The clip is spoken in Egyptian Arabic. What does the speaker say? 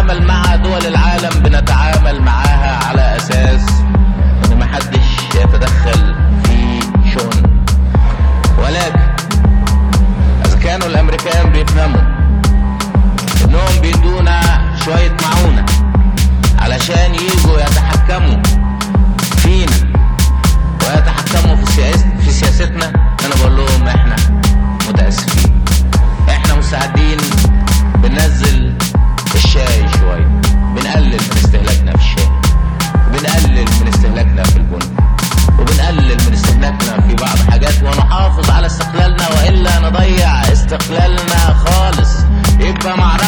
بنتعامل مع دول العالم بنتعامل معاها على اساس ان محدش يتدخل في شؤون ولكن اذا كانوا الامريكان بيفهموا انهم بيدونا شوية معونة علشان يجوا يتحكموا فينا ويتحكموا في سياست في سياستنا انا بقول لهم احنا متاسفين احنا مستعدين بننزل الشاي شويه بنقلل من استهلاكنا في الشاي بنقلل من استهلاكنا في البن وبنقلل من استهلاكنا في بعض حاجات ونحافظ على استقلالنا والا نضيع استقلالنا خالص يبقى معركه